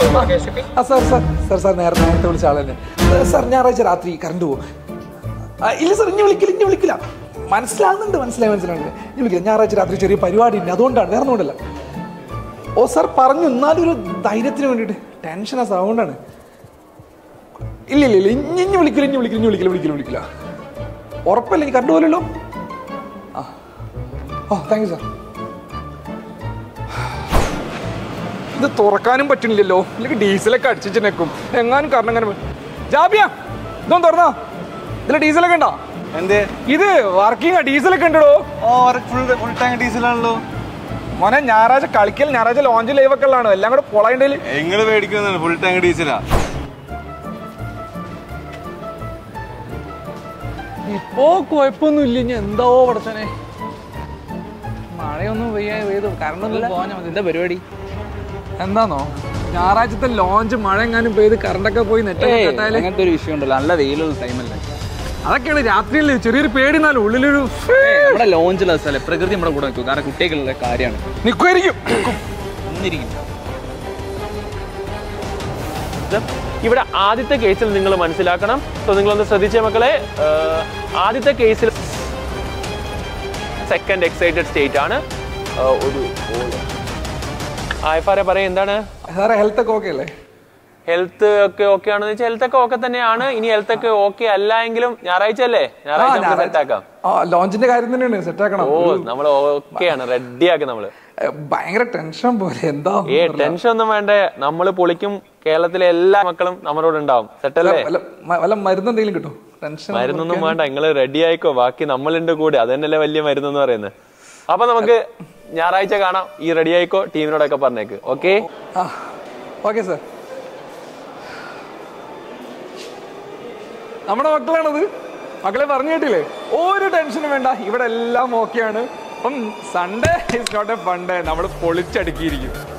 ആ sir sir sir sir നേരത്തെ നേരത്തെ വിളിച്ച ആളല്ലേ സാർ ഞായറാഴ്ച രാത്രി കറണ്ട് പോകും ആ, ഇല്ല സാർ ഇനി വിളിക്കില്ല ഇനി വിളിക്കില്ല മനസ്സിലാകുന്നുണ്ട് മനസ്സിലായി മനസ്സിലാകുന്നുണ്ട് ഇനി വിളിക്കില്ല ഞായറാഴ്ച രാത്രി ചെറിയ പരിപാടി ഉണ്ട് അതുകൊണ്ടാണ് വേറെ ഒന്നുകൊണ്ടല്ല ഓ സാർ പറഞ്ഞു എന്നാലും ഒരു ധൈര്യത്തിന് വേണ്ടിയിട്ട് ടെൻഷനാ സൗണ്ടാണ് ഇല്ല ഇല്ല ഇല്ല ഇനി ഇനി വിളിക്കില്ല ഇനി വിളിക്കില്ല ഇനി വിളിക്കില്ല വിളിക്കില്ല വിളിക്കില്ല ഉറപ്പല്ല ഇനി കറണ്ട് പോലല്ലോ ആ ഓ താങ്ക് യു സാർ ഇത് തുറക്കാനും പറ്റുന്നില്ലല്ലോ അല്ലെങ്കിൽ ഡീസലൊക്കെ അടിച്ചു നിൽക്കും എങ്ങാനും കാരണം അങ്ങനെ ജാബിയ ഇതൊന്നും തുറന്നാ ഇതിൽ ഡീസലൊക്കെ ഉണ്ടോ എന്തേ ഇത് വർക്കിംഗ് ഡീസലൊക്കെ ഉണ്ടോ ഓ ഫുൾ ഫുൾ ടാങ്ക് ഡീസലാണല്ലോ മോനെ ഞായറാഴ്ച കളിക്കൽ ഞായറാഴ്ച ലോഞ്ച് ലൈവ് ഒക്കെ ഉള്ളതാണ് എല്ലാം കൂടെ പൊളയണ്ടേല് നിങ്ങൾ മേടിക്കുന്നതാണ് ഫുൾ ടാങ്ക് ഡീസലാ ഇപ്പോ കുഴപ്പമൊന്നും ഇല്ല ഇനി എന്താവോ പടച്ചനെ മഴയൊന്നും പെയ്യാ പെയ്തു കറണ്ട് ഒന്നും പോകാൻ മതി എന്താ പരിപാടി എന്താന്നോ ഞായറാഴ്ചത്തെ ലോഞ്ച് മഴ എങ്ങാനും പെയ്ത് കറണ്ടൊക്കെ പോയി നെറ്റൊക്കെ കെട്ടാല് അങ്ങനത്തെ ഒരു വിഷയം ഉണ്ടല്ലോ നല്ല വെയിലുള്ള ടൈമല്ലേ അതൊക്കെയാണ് രാത്രിയിൽ ചെറിയൊരു പേടി എന്നാലും ഉള്ളിലൊരു നമ്മുടെ ലോഞ്ചുള്ള സ്ഥലം പ്രകൃതി നമ്മുടെ കൂടെ നിൽക്കും കാരണം കുട്ടികളുടെ കാര്യമാണ് നിക്കുമായിരിക്കും ഒന്നിരിക്കും ഇത് ഇവിടെ ആദ്യത്തെ കേസിൽ നിങ്ങൾ മനസ്സിലാക്കണം സോ നിങ്ങളൊന്ന് ശ്രദ്ധിച്ചേ മക്കളെ ഏഹ്, ആദ്യത്തെ കേസിൽ സെക്കൻഡ് എക്സൈറ്റഡ് സ്റ്റേറ്റ് ആണ് ഏഹ്, ഒരു ആയഫാരെ പറയും എന്താണ് സാറേ ഹെൽത്ത് ഒക്കെ ഓക്കെ അല്ലേ ഹെൽത്ത് ഒക്കെ ഓക്കെ ആണെന്ന് വെച്ചാൽ ഹെൽത്ത് ഒക്കെ ഓക്കെ തന്നെയാണ് ഇനി ഹെൽത്ത് ഒക്കെ ഓക്കെ അല്ല എങ്കിലും ഞായറാഴ്ച അല്ലേ ഞായറാഴ്ച നമുക്ക് സെറ്റ് ആക്കാം ആ ലോഞ്ചിന്റെ കാര്യം തന്നെയാണ് സെറ്റ് ആക്കണം ഓ നമ്മൾ ഓക്കെയാണ് റെഡിയാക്കി നമ്മള് ഏ, ഭയങ്കര ടെൻഷൻ പോലെ എന്താ ഏ ടെൻഷൻ ഒന്നും വേണ്ടേ നമ്മള് പൊളിക്കും കേരളത്തിലെ എല്ലാ മക്കളും നമ്മളോട് ഉണ്ടാവും സെറ്റല്ലേ വല്ല മ- വല്ല മരുന്ന് എന്തെങ്കിലും കിട്ടും ടെൻഷൻ മരുന്നൊന്നും വേണ്ട നിങ്ങൾ റെഡി ആയിക്കോ ബാക്കി നമ്മളുണ്ട് കൂടെ അത് തന്നെയല്ലേ വലിയ മരുന്നെന്ന് പറയുന്നത് അപ്പൊ നമുക്ക് ഞായറാഴ്ച കാണാം ഈ റെഡി ആയിക്കോ ടീമിനോടൊക്കെ പറഞ്ഞേക്ക് ഓക്കെ ആ ഓക്കെ സാർ നമ്മുടെ മക്കളാണത് മക്കളെ പറഞ്ഞു കേട്ടില്ലേ ഒരു ടെൻഷനും വേണ്ട ഇവിടെ എല്ലാം ഓക്കെയാണ് അപ്പം Sunday is not a funday നമ്മൾ പൊളിച്ചടുക്കിയിരിക്കും